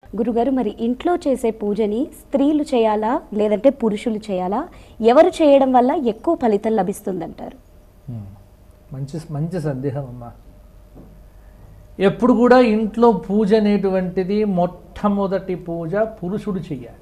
గురుగారు మరి ఇంట్లో చేసే పూజని స్త్రీలు చేయాలా లేదంటే పురుషులు చేయాలా ఎవరు చేయడం వల్ల ఎక్కువ ఫలితం లభిస్తుందంటారు ఉమ్. మంచి మంచి సందేహం అమ్మా ఎప్పుడు కూడా ఇంట్లో పూజ అనేటువంటిది మొట్టమొదటి పూజ పురుషుడు చెయ్యాలి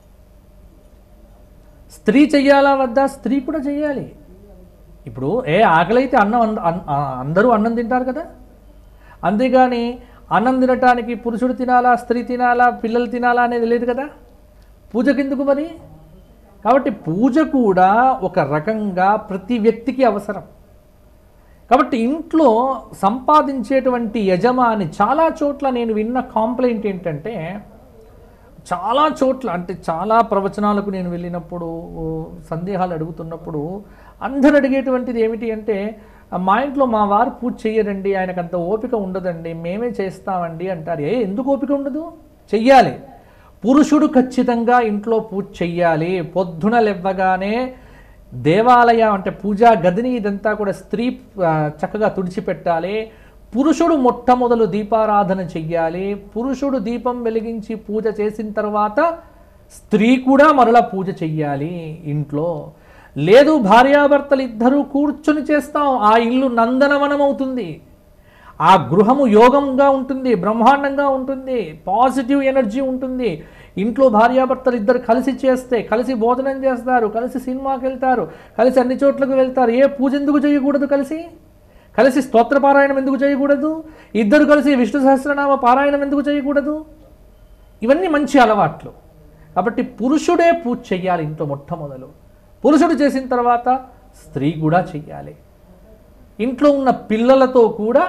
స్త్రీ చెయ్యాలా వద్దా స్త్రీ కూడా చెయ్యాలి ఇప్పుడు ఏ ఆకలైతే అన్నం అంద- అన్- ఆ, అందరూ అన్నం తింటారు కదా అంతేగాని అన్నం తినటానికి పురుషుడు తినాలా స్త్రీ తినాలా పిల్లలు తినాలా అనేది లేదు కదా పూజకెందుకు మరి కాబట్టి పూజ కూడా ఒక రకంగా ప్రతి వ్యక్తికి అవసరం కాబట్టి ఇంట్లో సంపాదించేటువంటి యజమాని చాలా చోట్ల నేను విన్న కాంప్లైంట్ ఏంటంటే చాలా చోట్ల అంటే చాలా ప్రవచనాలకు నేను వెళ్ళినప్పుడు ఓ, సందేహాలు అడుగుతున్నప్పుడు అందరు అడిగేటువంటిది ఏమిటి అంటే మా ఇంట్లో మా వారు పూజ చెయ్యరండి ఆయనకు అంత ఓపిక ఉండదండి మేమే చేస్తామండి అంటారు ఏ ఎందుకు ఓపిక ఉండదు చెయ్యాలి పురుషుడు ఖచ్చితంగా ఇంట్లో పూజ చెయ్యాలి పొద్దున లేవ్వగానే దేవాలయం అంటే పూజా గదిని ఇదంతా కూడా స్త్రీ ఆ, చక్కగా తుడిచిపెట్టాలి పురుషుడు మొట్టమొదలు దీపారాధన చెయ్యాలి పురుషుడు దీపం వెలిగించి పూజ చేసిన తర్వాత స్త్రీ కూడా మరలా పూజ చెయ్యాలి ఇంట్లో లేదు భార్యాభర్తలు ఇద్దరూ కూర్చొని చేస్తాం ఆ ఇల్లు నందనవనం అవుతుంది ఆ గృహము యోగంగా ఉంటుంది బ్రహ్మాండంగా ఉంటుంది పాజిటివ్ ఎనర్జీ ఉంటుంది ఇంట్లో భార్యాభర్తలు ఇద్దరు కలిసి చేస్తే కలిసి భోజనం చేస్తారు కలిసి సినిమాకి వెళ్తారు కలిసి అన్ని చోట్లకు వెళ్తారు ఏ పూజ ఎందుకు చేయకూడదు కలిసి కలిసి స్తోత్ర పారాయణం ఎందుకు చేయకూడదు ఇద్దరు కలిసి విష్ణు సహస్రనామ పారాయణం ఎందుకు చేయకూడదు ఇవన్నీ మంచి అలవాట్లు కాబట్టి పురుషుడే పూజ చెయ్యాలి ఇంట్లో మొట్టమొదలు పురుషుడు చేసిన తర్వాత స్త్రీ కూడా చెయ్యాలి ఇంట్లో ఉన్న పిల్లలతో కూడా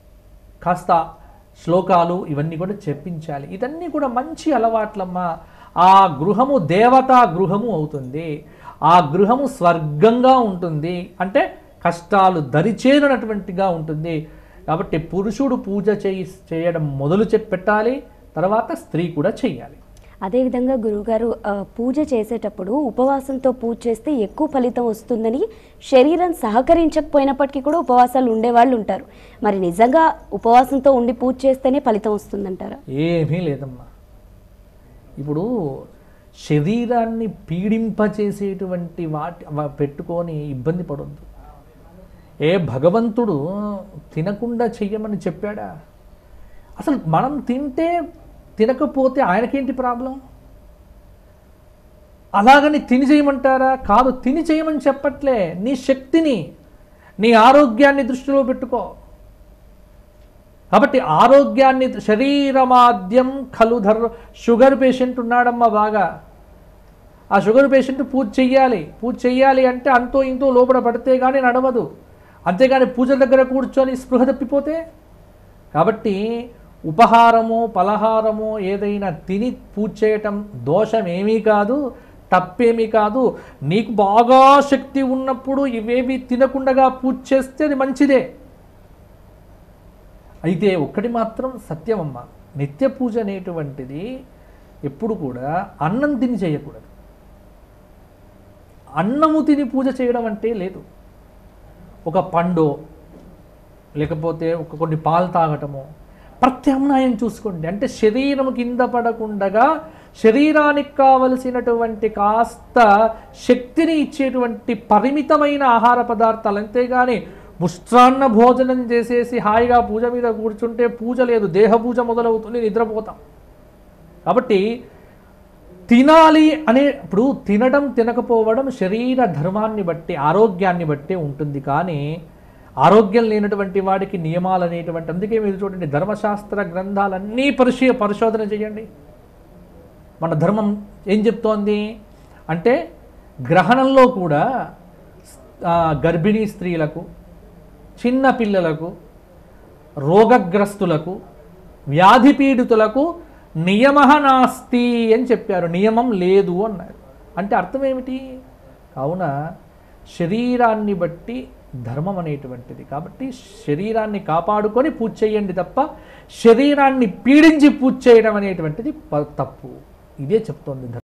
కాస్త శ్లోకాలు ఇవన్నీ కూడా చెప్పించాలి ఇవన్నీ కూడా మంచి అలవాట్లమ్మా ఆ గృహము దేవతా గృహము అవుతుంది ఆ గృహము స్వర్గంగా ఉంటుంది అంటే కష్టాలు దరిచేరినటువంటిగా ఉంటుంది కాబట్టి పురుషుడు పూజ చేయి చేయడం మొదలు చెప్పి పెట్టాలి తర్వాత స్త్రీ కూడా చెయ్యాలి అదేవిధంగా గురువుగారు ఆ, పూజ చేసేటప్పుడు ఉపవాసంతో పూజ చేస్తే ఎక్కువ ఫలితం వస్తుందని శరీరం సహకరించకపోయినప్పటికీ కూడా ఉపవాసాలు ఉండేవాళ్ళు ఉంటారు మరి నిజంగా ఉపవాసంతో ఉండి పూజ చేస్తేనే ఫలితం వస్తుందంటారా ఏమీ లేదమ్మా ఇప్పుడు శరీరాన్ని పీడింపచేసేటువంటి వాటి వ- పెట్టుకొని ఇబ్బంది పడొద్దు ఏ భగవంతుడు తినకుండా చెయ్యమని చెప్పాడా అసలు మనం తింటే తినకపోతే ఆయనకేంటి ప్రాబ్లం అలాగని తిని చేయమంటారా కాదు తిని చేయమని చెప్పట్లే నీ శక్తిని నీ ఆరోగ్యాన్ని దృష్టిలో పెట్టుకో కాబట్టి ఆరోగ్యాన్ని శరీరమాద్యం ఖలు ధర్ షుగర్ పేషెంట్ ఉన్నాడమ్మా బాగా ఆ షుగర్ పేషెంట్ పూజ చెయ్యాలి పూజ చెయ్యాలి అంటే అంతో ఇంతో లోపల పడితే కానీ నడవదు అంతేగాని పూజ దగ్గర కూర్చొని స్పృహ తప్పిపోతే కాబట్టి ఉపహారము పలహారము ఏదైనా తిని పూజ చేయటం దోషం ఏమీ కాదు తప్పేమీ కాదు నీకు బాగా శక్తి ఉన్నప్పుడు ఇవేవి తినకుండా పూజ చేస్తే అది మంచిదే అయితే ఒక్కటి మాత్రం సత్యమమ్మ నిత్య పూజ అనేటువంటిది ఎప్పుడు కూడా అన్నం తిని చేయకూడదు అన్నము తిని పూజ చేయడం అంటే లేదు ఒక పండు లేకపోతే ఒక కొన్ని పాలు తాగటము ప్రత్యామ్నాయం చూసుకోండి అంటే శరీరం కింద పడకుండగా శరీరానికి కావలసినటువంటి కాస్త శక్తిని ఇచ్చేటువంటి పరిమితమైన ఆహార పదార్థాలు అంతేగాని ముష్ట్రాన్న భోజనం చేసేసి హాయిగా పూజ మీద కూర్చుంటే పూజ లేదు దేహ పూజ మొదలవుతుంది నిద్రపోతాం కాబట్టి తినాలి అనే ఇప్పుడు తినడం తినకపోవడం శరీర ధర్మాన్ని బట్టి ఆరోగ్యాన్ని బట్టి ఉంటుంది కానీ ఆరోగ్యం లేనటువంటి వాడికి నియమాలు అనేటువంటి అందుకే మీరు చూడండి ధర్మశాస్త్ర గ్రంథాలన్నీ పరిశీ పరిశోధన చేయండి మన ధర్మం ఏం చెప్తోంది అంటే గ్రహణంలో కూడా ఆ, గర్భిణీ స్త్రీలకు చిన్న పిల్లలకు రోగగ్రస్తులకు వ్యాధి పీడితులకు నియమ నాస్తి అని చెప్పారు నియమం లేదు అన్నారు అంటే అర్థం ఏమిటి కావున శరీరాన్ని బట్టి ధర్మం అనేటువంటిది కాబట్టి శరీరాన్ని కాపాడుకొని పూజ చేయండి తప్ప శరీరాన్ని పీడించి పూజ చేయడం అనేటువంటిది ప- తప్పు ఇదే చెప్తోంది ధర్మం